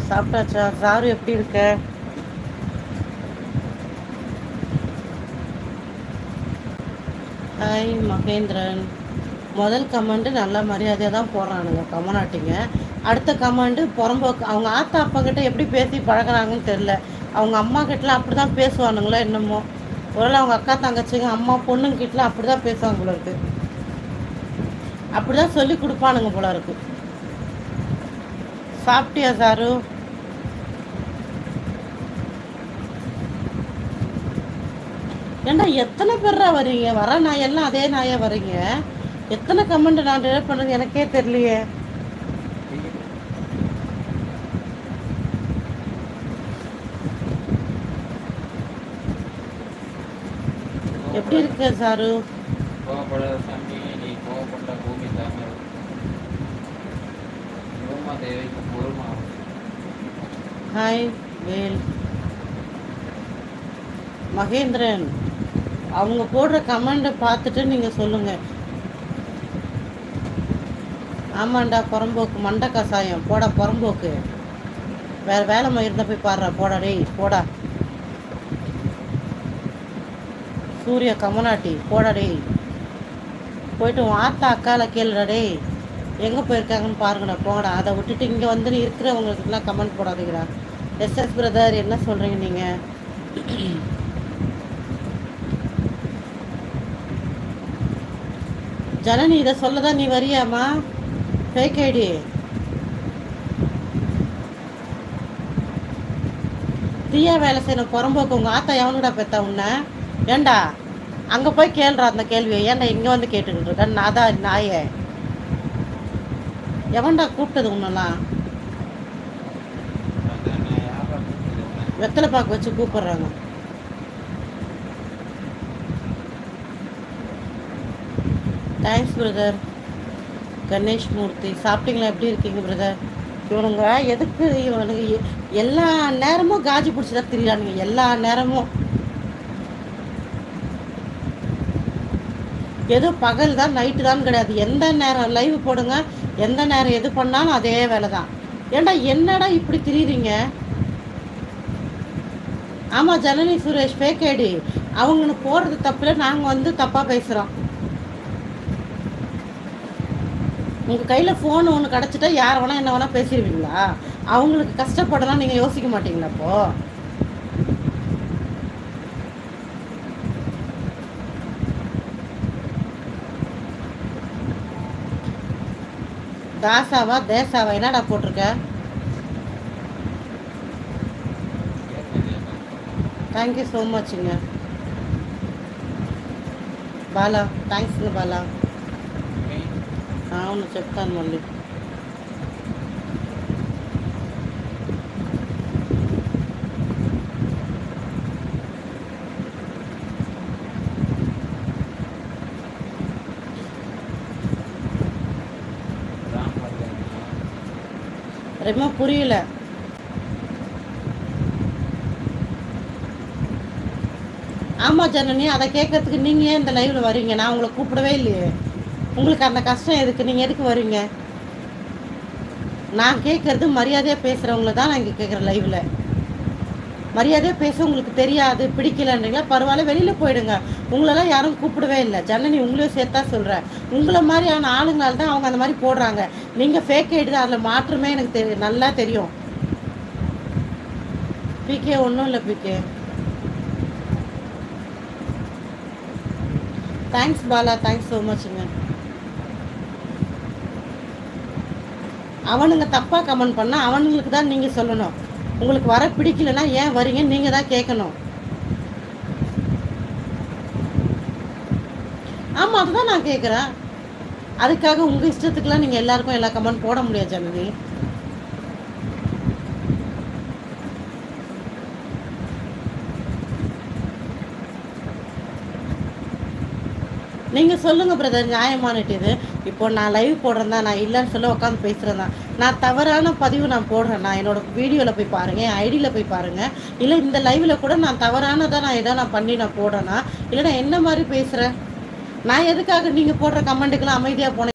சாப்பிட்டாச்சா சாரு எப்படி இருக்க ஹாய் மகேந்திரன் முதல் கமெண்டு நல்ல மரியாதையாக தான் போடுறானுங்க கமனாட்டிங்க அடுத்த கமெண்டு புறம்போக்கு அவங்க ஆத்தா அப்பா கிட்ட எப்படி பேசி பழகுறாங்கன்னு தெரில அவங்க அம்மா கிட்டலாம் அப்படி தான் பேசுவானுங்களோ என்னமோ ஒருவேளை அவங்க அக்கா தங்கச்சிங்க அம்மா பொண்ணுங்க கிட்டலாம் அப்படி தான் பேசுவாங்க போல இருக்கு அப்படி தான் சொல்லி கொடுப்பானுங்க போல இருக்கு சாப்பிட்டியா சாரு ஏண்டா எத்தனை பேர்ரா வரீங்க வர நாயெல்லாம் அதே நாயா வரீங்க எத்தனை கமெண்ட் நான் டெலிட் பண்ணுறது எனக்கே தெரியலையே எப்படி இருக்கு சாரு கோவப்படாத சாமி நீ கோவப்பட்ட பூமி தாங்க பூமாதேவிக்கு பொறுமா ஹாய் வேல் மகேந்திரன் அவங்க போடுற கமெண்ட்டை பார்த்துட்டு நீங்கள் சொல்லுங்கள் ஆமாண்டா புறம்போக்கு மண்டை கசாயம் போடா புறம்போக்கு வேற வேலை மயிருந்தா போய் பாடுறா போடா டேய் போடா சூர்யா கமனாட்டி போடா டேய் போயிட்டு உன் ஆத்தா அக்கால கேளுடா டேய் எங்கே போயிருக்காங்கன்னு பாருங்கடா போங்கடா அதை விட்டுட்டு இங்கே வந்து இருக்கிறவங்களுக்குலாம் கமெண்ட் போடாதீங்கடா எஸ்எஸ் பிரதர் என்ன சொல்கிறீங்க நீங்கள் ஜனனி இதை சொல்லதான் நீ வரியாமா ஃபேக் ஐடி தீயா வேலை செய்யணும் புறம்போக்கு உங்கள் ஆத்தா எவனுடா பெத்தா உன்னை ஏண்டா அங்கே போய் கேளுடா அந்த கேள்வியை ஏன்டா இங்கே வந்து கேட்டுக்கிட்டு இருக்க நாதா நாயே எவன்டா கூப்பிட்டது உன்னெல்லாம் வெத்தலை பாக்கு வச்சு கூப்பிடுறாங்க தேங்க்ஸ் பிரதர் கணேஷ் மூர்த்தி சாப்பிட்டீங்களா எப்படி இருக்கீங்க பிரதர் இவனுங்க எதுக்கு இவனுங்க எ- எல்லா நேரமும் காஜி பிடிச்சி தான் திரியானுங்க எல்லா நேரமும் ஏதோ பகல் தான் நைட்டு தான் கிடையாது எந்த நேரம் லைவ் போடுங்க எந்த நேரம் எது பண்ணாலும் அதே வேலை தான் ஏன்டா என்னடா இப்படி திரியுறீங்க ஆமாம் ஜனனி சுரேஷ் ஃபேக் ஐடி அவங்க போடுறது தப்பில்ல நாங்கள் வந்து தப்பாக பேசுகிறோம் உங்கள் கையில் ஃபோன் ஒன்று கிடச்சிட்டா யார் வேணால் என்ன வேணால் பேசிடுவீங்களா அவங்களுக்கு கஷ்டப்படலாம் நீங்கள் யோசிக்க மாட்டீங்களா அப்போ தாசாவா தேசாவா என்னடா போட்டிருக்க థ్యాంక్ యూ సో మచ్ங்க బాలా థ్యాంక్స్ బాలా అవును చెప్తాను మళ్ళీ ரெமா புரியல ஆமாம் ஜனனி அதை கேட்கறதுக்கு நீங்கள் ஏன் இந்த லைவில் வரீங்க நான் உங்களை கூப்பிடவே இல்லையே உங்களுக்கு அந்த கஷ்டம் எதுக்கு நீங்கள் எதுக்கு வரீங்க நான் கேட்குறது மரியாதையாக பேசுகிறவங்கள தான் நான் இங்கே கேட்குறேன் லைவில் மரியாதையாக பேச உங்களுக்கு தெரியாது பிடிக்கலன்றீங்களா பரவாயில்ல வெளியில் போயிடுங்க உங்களெல்லாம் யாரும் கூப்பிடவே இல்லை ஜனனி உங்களையும் சேர்த்தா சொல்கிறேன் உங்களை மாதிரியான ஆளுங்களால தான் அவங்க அந்த மாதிரி போடுறாங்க நீங்கள் ஃபேக் ஐடி தான் அதில் மாற்றமே எனக்கு தெரி நல்லா தெரியும் பிகே ஒன்றும் இல்லை PK thanks Bala thanks so மச்ங்க அவனுங்க தப்பாக கமெண்ட் பண்ணால் அவனுங்களுக்கு தான் நீங்கள் சொல்லணும் உங்களுக்கு வர பிடிக்கலனா ஏன் வரீங்கன்னு நீங்கள் தான் கேட்கணும் ஆமாம் அதுதான் நான் கேட்குறேன் அதுக்காக உங்கள் இஷ்டத்துக்குலாம் நீங்கள் எல்லாருக்கும் எல்லா கமெண்ட் போட முடியாது ஜனனி நீங்கள் சொல்லுங்கள் பிரதர் நியாயமானட்டு இது இப்போ நான் லைவ் போடுறேன் தான் நான் இல்லைன்னு சொல்ல உட்காந்து பேசுகிறேன் தான் நான் தவறான பதிவு நான் போடுறேன் நான் என்னோட வீடியோவில் போய் பாருங்கள் என் ஐடியில் போய் பாருங்கள் இல்லை இந்த லைவில் கூட நான் தவறானதாக நான் ஏதோ நான் பண்ணி நான் போடுறேன்னா இல்லை நான் என்ன மாதிரி பேசுகிறேன் நான் எதுக்காக நீங்கள் போடுற கமெண்ட்டுக்கெல்லாம் அமைதியாக போனேன்